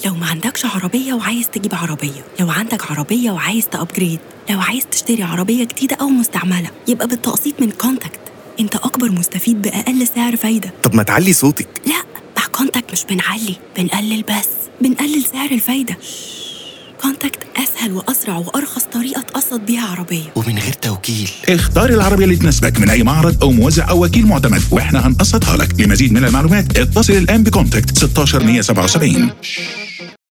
لو ما عندكش عربية وعايز تجيب عربية لو عندك عربية وعايز تأبجريد لو عايز تشتري عربية جديدة أو مستعملة يبقى بالتقسيط من كونتاكت انت أكبر مستفيد بأقل سعر فايدة طب ما تعلي صوتك لا مع كونتاكت مش بنعلي بنقلل بس بنقلل سعر الفايدة كونتاكت أسهل وأسرع وأرخص طريقة تقسط بيها عربية ومن غير توكيل اختار العربية اللي تناسبك من أي معرض أو موزع أو وكيل معتمد وإحنا هنقسطها لك لمزيد من المعلومات اتصل الآن بكونتاكت 16 177